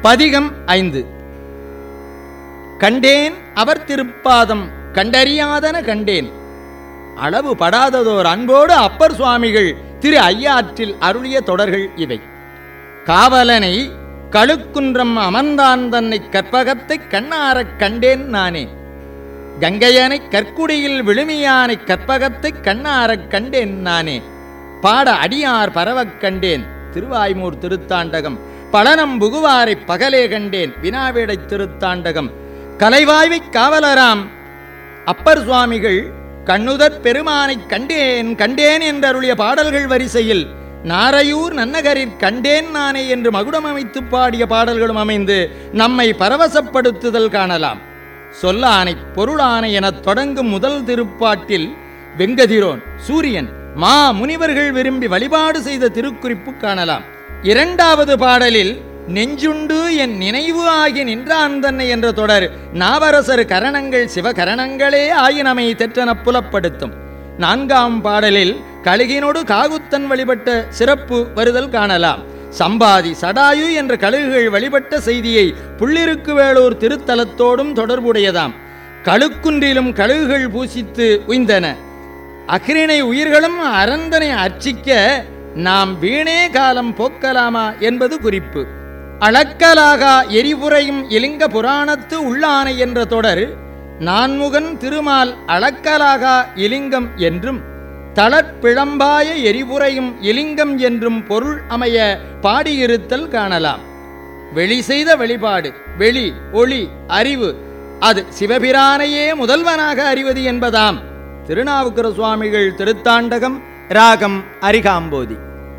பதிகம் ஐந்து கண்டேன் அவர் திருப்பாதம் கண்டறியாதன கண்டேன் அளவு படாததோர் அன்போடு அப்பர் சுவாமிகள் திரு ஐயாற்றில் அருளிய தொடர்கள் இவை காவலனை கழுக்குன்றம் அமர்ந்தான் தன்னை கற்பகத்தைக் கண்ணாரக் கண்டேன் நானே கங்கையனை கற்குடியில் விழுமியானை கற்பகத்தைக் கண்ணாரக் கண்டேன் நானே பாட அடியார் பரவக் கண்டேன் திருவாய்மூர் திருத்தாண்டகம் பழனம் புகுவாரை பகலே கண்டேன் வினாவிடை திருத்தாண்டகம் கலைவாய்வைக் காவலராம் அப்பர் சுவாமிகள் கண்ணுதற் பெருமானைக் கண்டேன் கண்டேன் என்றருளிய பாடல்கள் வரிசையில் நாரையூர் நன்னகரிற் கண்டேன் நானே என்று மகுடம் அமைத்து பாடிய பாடல்களும் அமைந்து நம்மை பரவசப்படுத்துதல் காணலாம் சொல்லானை பொருளானை எனத் தொடங்கும் முதல் திருப்பாட்டில் வெங்கதிரோன் சூரியன் மா முனிவர்கள் விரும்பி வழிபாடு செய்த திருக்குறிப்பு காணலாம் இரண்டாவது பாடலில் நெஞ்சுண்டு என் நினைவு ஆகி நின்றான் தன்னை என்ற தொடர் நாவரசர் கரணங்கள் சிவகரணங்களே ஆயினமை தெற்றெனப் புலப்படுத்தும் நான்காம் பாடலில் கழுகினோடு காகுத்தன் வழிபட்ட சிறப்பு வருதல் காணலாம் சம்பாதி சடாயு என்ற கழுகுகள் வழிபட்ட செய்தியை புள்ளிருக்கு வேளூர் திருத்தலத்தோடும் தொடர்புடையதாம் கழுக்குன்றிலும் கழுகுகள் பூசித்து உய்ந்தன அகிரிணை உயிர்களும் அரந்தனை அர்ச்சிக்க நாம் வீணே காலம் போக்கலாமா என்பது குறிப்பு அளக்கலாகா எரிபுரையும் இலிங்க புராணத்து உள்ளானை என்ற தொடர் நான்முகன் திருமால் அளக்கலாகா இலிங்கம் என்றும் தளற்பிழம்பாய எரிபுரையும் இலிங்கம் என்றும் பொருள் அமைய பாடியிருத்தல் காணலாம் வெளி செய்த வெளிப்பாடு வெளி ஒளி அறிவு அது சிவபிரானையே முதல்வனாக அறிவது என்பதாம் திருநாவுக்கர சுவாமிகள் திருத்தாண்டகம் ராகம் அரிகாம்போதி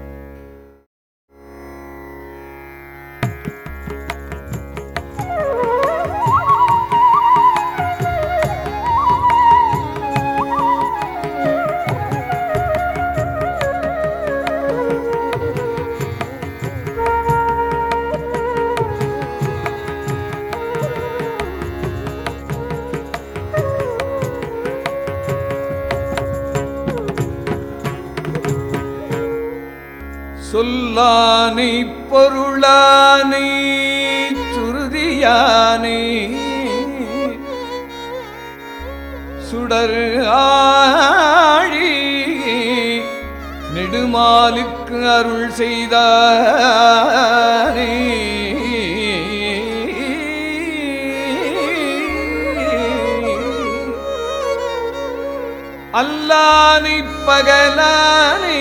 சொல்லானை பொருளானை சுருதியானை சுடர் ஆழி நெடுமாலுக்கு அருள் செய்தானே அல்லானை பகலானை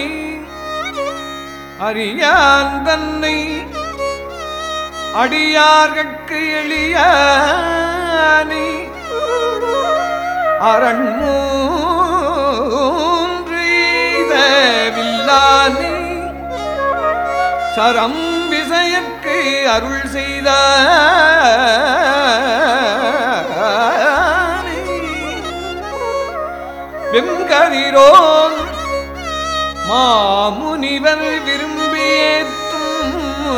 அறியான் தன்னை அடியார்கட்கு எளியானி அரண்மூன்று வில்லானி சரம் விசையற்கு அருள் செய்த வெங்கதிரோன் மாமுனிவர் விரும்பியேத்தும்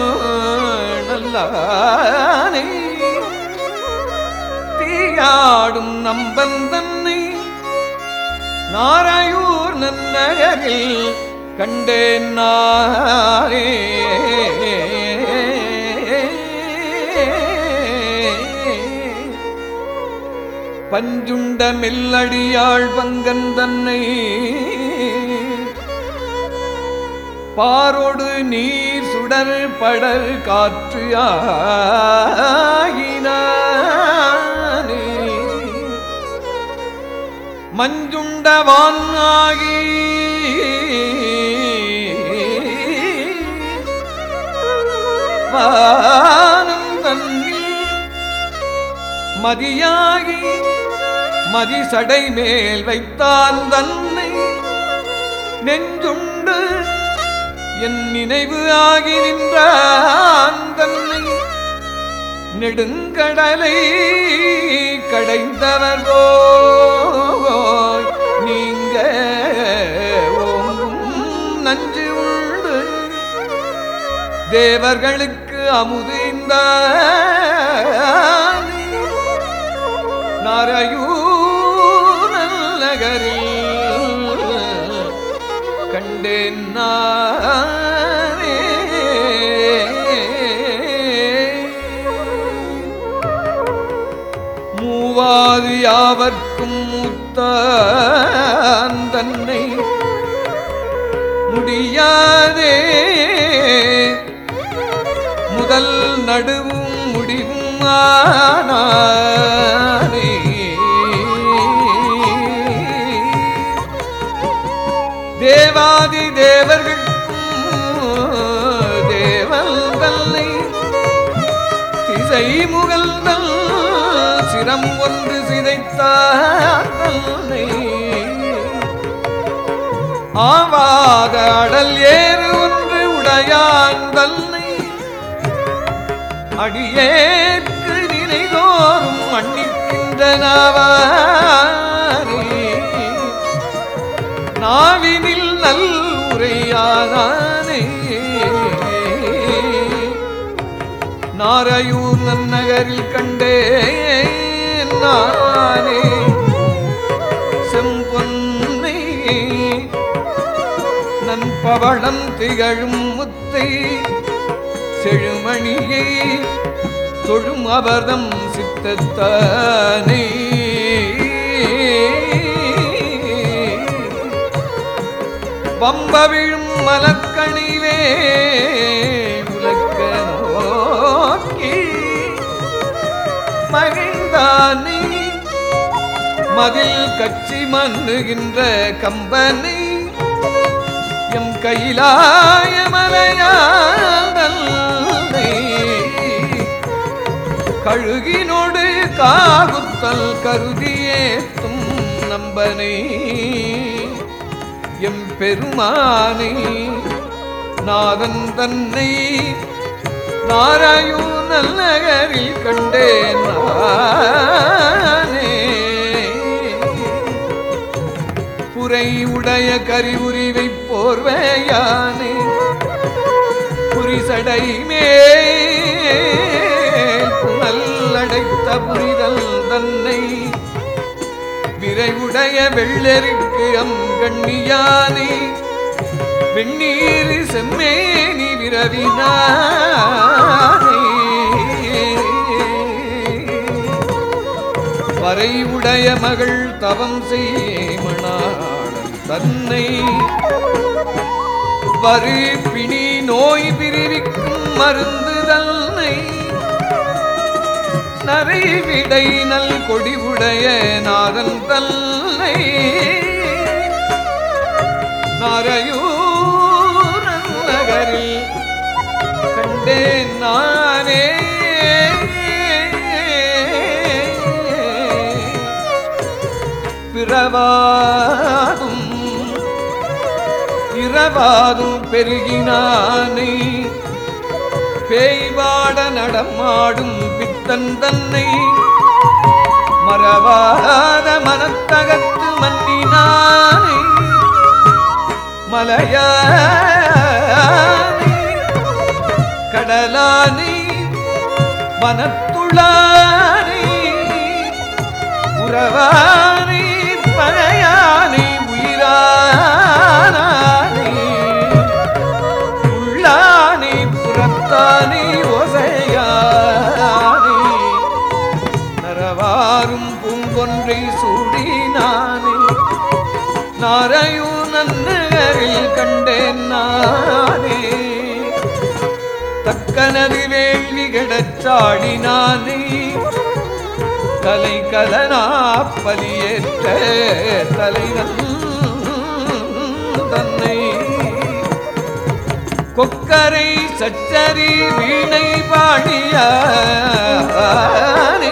நல்லானே தீயாடும் நம்பன் தன்னை நாராயூர் நன்னகரில் கண்டேன் நாரே பஞ்சுண்ட மெல்லடியாள் பங்கன் தன்னை பாரோடு நீர் சுடர் படல் காற்று ஆகினானே மஞ்சுண்டவான் ஆகி வானம் தன்னில் மதியாகி மதிசடை மேல் வைத்தான் தன்னை நெஞ்சுண்டு என் நினைவு ஆகி நின்றான் தன்னை நெடுங்கடலை கடைந்தவர் போய் நீங்க ஓங்கும் நஞ்சு உண்டு தேவர்களுக்கு அமுது இந்த நகரில் கண்டேன் நானே யாவர்க்கும் மூத்தான் தன்னை முடியாதே முதல் நடுவும் முடிவும் ஆனானே தேவாதி தேவர்களுக்கும் தேவன் தன்னை திசை முகல்தல் சிரம் ஒன்று சிதைத்தார் தன்னை ஆவாத அடல் ஏறு ஒன்று உடையான் தன்னை அடியேற்கு நினைதோறும் மன்னிக்கின்ற நாவாரே நாவினில் நல் உரையாதானே நாரையூர் நன்னகரில் கண்டே நானே செம்பொன்னை நன்பவளம் திகழும் முத்தை செழுமணியை தொழும் அவர்தம் சித்தத்தானே வம்பவிழும் மலக்கணிவே உலக்க நோக்கி மகிழ்ந்தானே மதில் கச்சி மன்னுகின்ற கம்பனை எம் கையிலாய மலையாடல்லை கழுகினோடு காகுத்தல் கருதியேத்தும் நம்பனை எம் பெருமானை நாதன் தன்னை நாராயு நல்லகரில் கண்டேன் நானே புரை உடைய கரிவுரிவை போர்வையானே புரிசடை மேல் புனல் அடைத்த புரிதல் தன்னை விரைவுடைய வெள்ளெருக்கு அங்கண்ணியானே வெந்நீர் செம்மேனி விரவினானே வரை உடைய மகள் தவம் செய்மணாளன் தன்னை வரு பிணி நோய் பிரிவிக்கும் மருந்து தன்னை நரை விடை நல் கொடிவுடைய நாதன் தன்னை நாரையூரன் நகரில் கண்டேன் நானே பிறவாதும் இரவாதும் பெருகினானை பேய்வாட நடமாடும் பித்தன் தன்னை மறவாத மனத்தகத்து மன்னினானை மலையானே கடலானே வனத்துளானே உறவானே பழையானே உயிரானே உள்ளானே புறத்தானே ஒசையானே நரவாரும் பூங்கொன்றை சூடினானே நாரையூ நன்னகரில் கண்டேன் நானே தக்கனது வேள்வி கிடச்சாடினானே தலை கலனாப்பலியேற்ற தலைவன் தன்னை கொக்கரை சச்சரி வீணை பாடியானே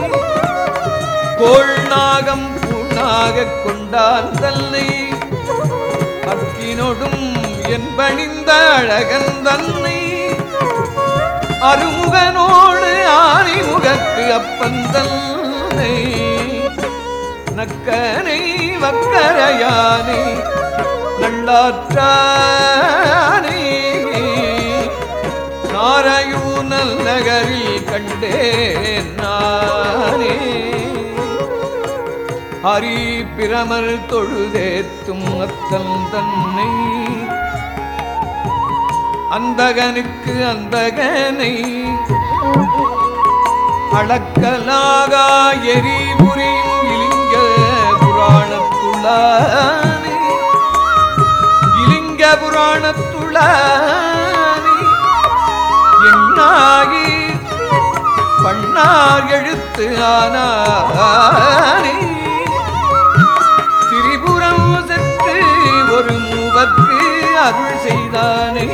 கோள் நாகம் பூணாக கொண்டான் தன்னை அக்கினொடும் என்பணிந்த அழகன் தன்னை அருமுகனோடு ஆணிமுகக்கு அப்பந்தல்லை நக்கனை வக்கரையானே நல்லாற்றானே நாராயூனல் நகரில் கண்டேன் நானே ஹரி பிரமர் தொழுதேத்தும் அத்தல் தன்னை அந்தகனுக்கு அந்தகனை அளக்கலாகா எரி புரியும் உள்ளானே இலிங்க புராணத்துள்ளானே எண்ணாகி பண்ணார் எழுத்து ஆனானே திரிபுரம் சென்று ஒரு மூவர்க்கு அருள் செய்தானே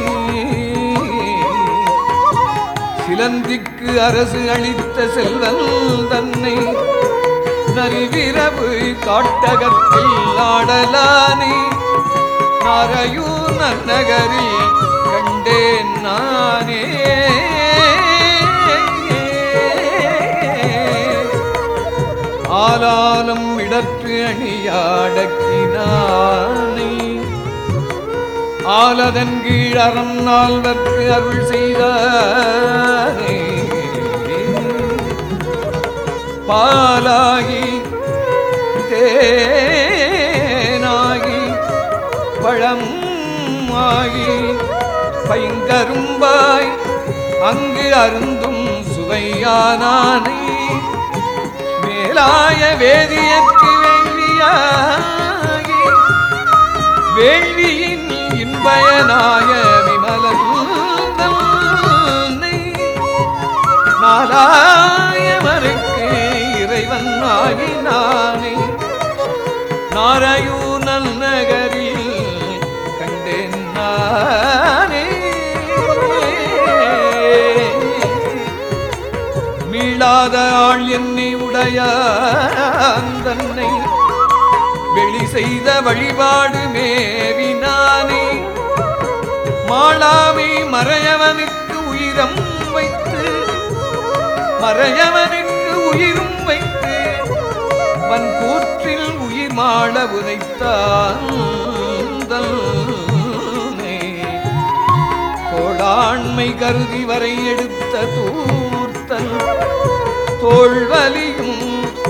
சிலந்திக்கு அரசு அளித்த செல்வன் தன்னை நரிவிரவு காட்டகத்தில் ஆடலானே நாரையூர் நன்னகரில் கண்டேன் நானே ஆலாலம் இடற்று அணியாடக்கினானே ஆலதன் கீழ் அறம் நால்வர்க்கு அருள் செய்தானே பாலாகி தேனாகி பழம் ஆகி பைங்கரும்பாய் அங்கு அருந்தும் சுவையானானே மேலாய வேதியற்கு வேள்வியாகி வேள்வியின் இன்பயனாய விமலன் தன்னை நாராயணருக்கு இறைவன் ஆகினானே நாராயூர் நன்னகரில் கண்டேன் நானே மீளாத ஆள் என்னை உடையான் தன்னை வெளி செய்த வழிபாடு மேவினானே மாளாமை மறையவனுக்கு உயிரம் வைத்து மறையவனுக்கு உயிரும் வைத்து வன் கூற்றில் உயிர் மாள உதைத்தான் கோடாண்மை கருதி வரை எடுத்த தூர்த்தன் தோல்வலியும்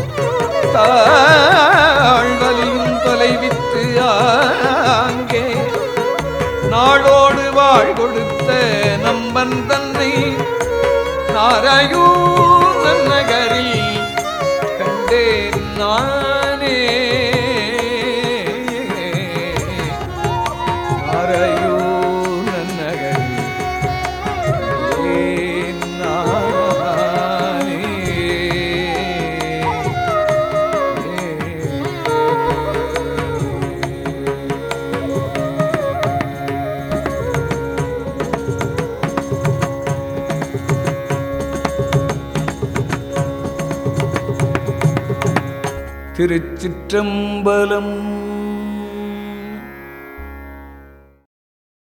தாழ்வலியும் தொலைவித்து ஆங்கே நாளோடு வாழ் கொடுத்த நம்பன் தன்னை நாராயூர் நகரில் கண்டேன் நானே நாராயூர் நகரில் கண்டேன் நானே திருச்சிற்றம்பலம்